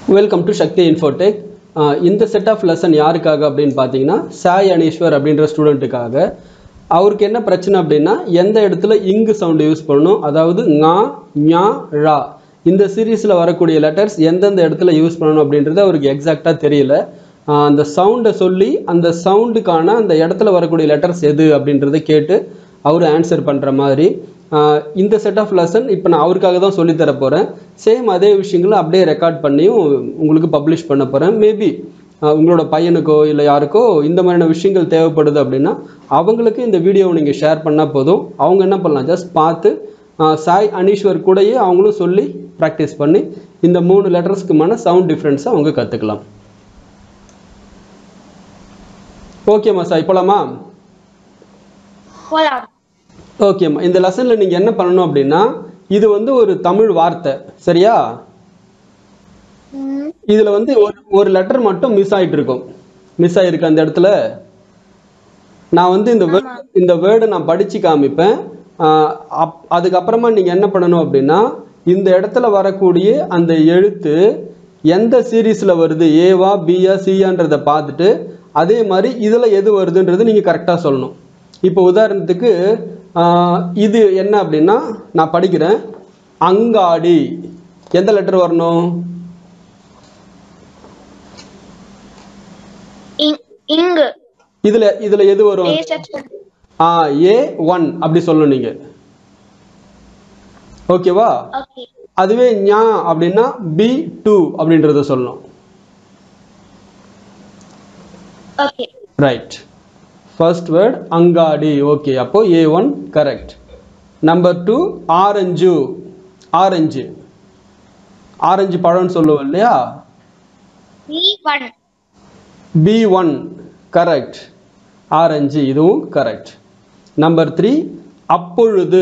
Welcome to Shakti Infotech இந்த set of lesson யாருக்காக அப்படின்னு பார்த்தீங்கன்னா சாய் அனீஸ்வர் அப்படின்ற ஸ்டூடெண்ட்டுக்காக அவருக்கு என்ன பிரச்சனை அப்படின்னா எந்த இடத்துல இங்கு சவுண்டு யூஸ் பண்ணணும் அதாவது ஙா ஞா ழா இந்த சீரீஸில் வரக்கூடிய லெட்டர்ஸ் எந்தெந்த இடத்துல யூஸ் பண்ணணும் அப்படின்றது அவருக்கு எக்ஸாக்டாக தெரியல ஆஹ் அந்த சவுண்டை சொல்லி அந்த சவுண்டுக்கான அந்த இடத்துல வரக்கூடிய லெட்டர்ஸ் எது அப்படின்றத கேட்டு அவர் ஆன்சர் பண்ணுற மாதிரி ஆஹ் இந்த செட் ஆஃப் லெசன் இப்போ நான் அவருக்காக தான் சொல்லித் தர போகிறேன் சேம் அதே விஷயங்களை அப்படியே ரெக்கார்ட் பண்ணியும் உங்களுக்கு பப்ளிஷ் பண்ண போகிறேன் மேபி உங்களோட பையனுக்கோ இல்லை யாருக்கோ இந்த மாதிரியான விஷயங்கள் தேவைப்படுது அப்படின்னா அவங்களுக்கு இந்த வீடியோவை நீங்கள் ஷேர் பண்ணால் போதும் அவங்க என்ன பண்ணலாம் ஜஸ்ட் பார்த்து ஆஹ் சாய் அனீஸ்வர் கூடயே அவங்களும் சொல்லி ப்ராக்டிஸ் பண்ணி இந்த மூணு லெட்டர்ஸ்க்குமான சவுண்ட் டிஃப்ரென்ஸை அவங்க கற்றுக்கலாம் ஓகேம்மா சாய் போலாமா போலாம் ஓகேம்மா இந்த லெசனில் நீங்கள் என்ன பண்ணணும் அப்படின்னா இது வந்து ஒரு தமிழ் வார்த்தை சரியா ம், இதில் வந்து ஒரு ஒரு லெட்டர் மட்டும் மிஸ் ஆகிட்டு இருக்கும் மிஸ் ஆகிருக்கு அந்த இடத்துல நான் வந்து இந்த word- இந்த வேர்டை நான் படித்து காமிப்பேன் ஆஹ் அப் அதுக்கப்புறமா நீங்கள் என்ன பண்ணணும் அப்படின்னா இந்த இடத்துல வரக்கூடிய அந்த எழுத்து எந்த சீரீஸில் வருது ஏவா பியா சியான்றதை பார்த்துட்டு அதே மாதிரி இதில் எது வருதுன்றது நீங்கள் கரெக்டாக சொல்லணும் இப்போ உதாரணத்துக்கு ஆஹ் இது என்ன அப்படின்னா நான் படிக்கிறேன் அங்காடி எந்த லெட்டர் வரணும் இங்- இங்கு இதுல இதுல எது வரும் A section. ஆ ஏ ஒன் அப்படி சொல்லணும் நீங்க ஓகேவா Okay. அதுவே ஞா அப்படின்னா பி டூ அப்படின்றத சொல்லணும் Okay. ரைட் ஃபர்ஸ்ட் வேர்ட் அங்காடி ஓகே அப்போ A one correct number two orange orange orange பழம்னு சொல்லுவோம் இல்லையா B1. B one correct orange இதுவும் கரெக்ட் நம்பர் த்ரீ அப்பொழுது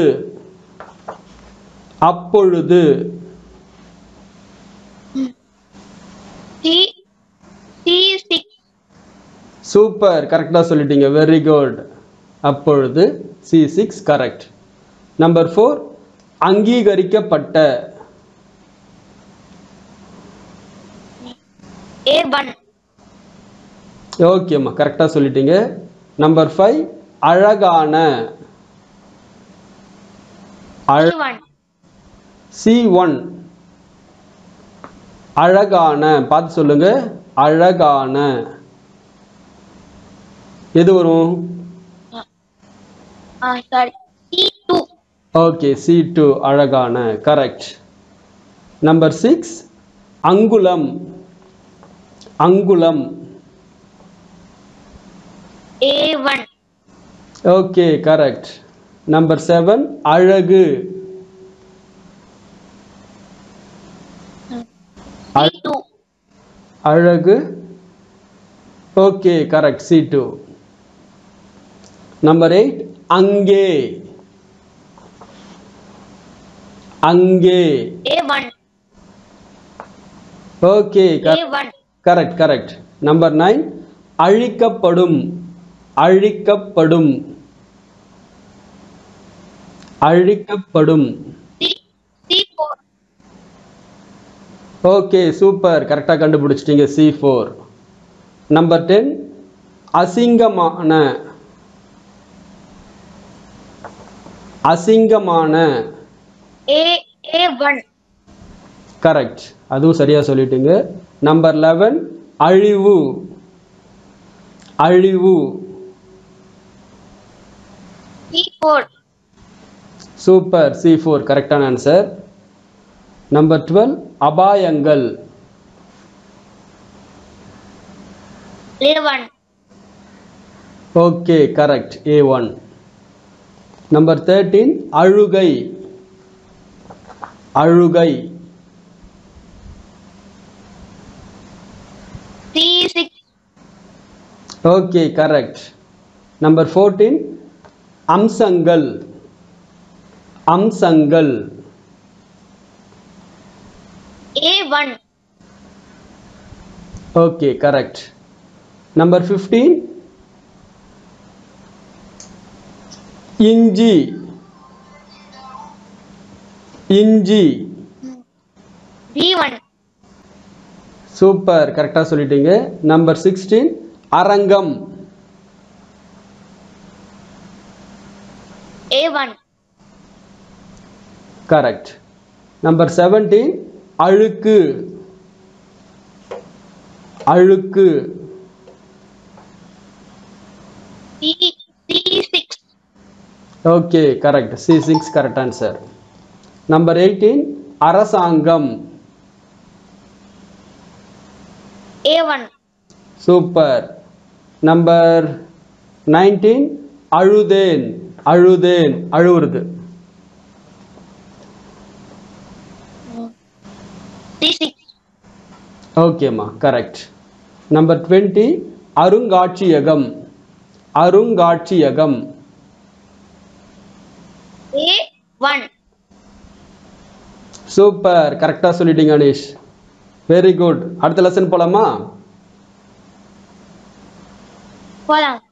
அப்பொழுது C C6. சூப்பர் கரெக்டாக சொல்லிட்டீங்க வெரி குட் அப்பொழுது C six correct number four அங்கீகரிக்கப்பட்ட A1. ஓகேம்மா கரெக்டாக சொல்லிட்டீங்க நம்பர் ஃபைவ் அழகான அழ C1. சி ஒன் அழகான பார்த்து சொல்லுங்க அழகான எது வரும் Ah, sorry. C2. Okay C two அழகான கரெக்ட் நம்பர் சிக்ஸ் அங்குலம் அங்குலம் A1. Okay correct number seven அழகு C2. அழகு okay correct C two number eight அங்கே அங்கே A1. Okay A1. Correct correct number nine அழிக்கப்படும் அழிக்கப்படும் அழிக்கப்படும் C C4. ஓகே சூப்பர் கரெக்டாக கண்டுபிடிச்சிட்டீங்க சி ஃபோர் நம்பர் டென் அசிங்கமான அசிங்கமான A A1. கரெக்ட் அதுவும் சரியாக சொல்லிட்டீங்க நம்பர் லெவன் அழிவு அழிவு C4. சூப்பர் சி ஃபோர் கரெக்டான ஆன்சர் நம்பர் டுவெல் அபாயங்கள் A1. Okay correct A one number thirteen அழுகை அழுகை C6. Okay correct number fourteen அம்சங்கள் அம்சங்கள் A1. Okay correct number fifteen இஞ்சி இஞ்சி B1. சூப்பர் கரெக்டாக சொல்லிட்டீங்க நம்பர் சிக்ஸ்டீன் அரங்கம் A1 கரெக்ட் நம்பர் செவன்டீன் அழுக்கு அழுக்கு C C6 okay correct C six correct answer number eighteen அரசாங்கம் A1 சூப்பர் நம்பர் நைன்டீன் அழுதேன் அழுதேன் அழுவுறது C6 ஓகேம்மா கரெக்ட் நம்பர் டுவெண்ட்டி அருங்காட்சியகம் அருங்காட்சியகம் A1 சூப்பர் கரெக்டாக சொல்லிட்டீங்க அனீஷ் வெரி குட் அடுத்த லெசன் போலாமா போலாம்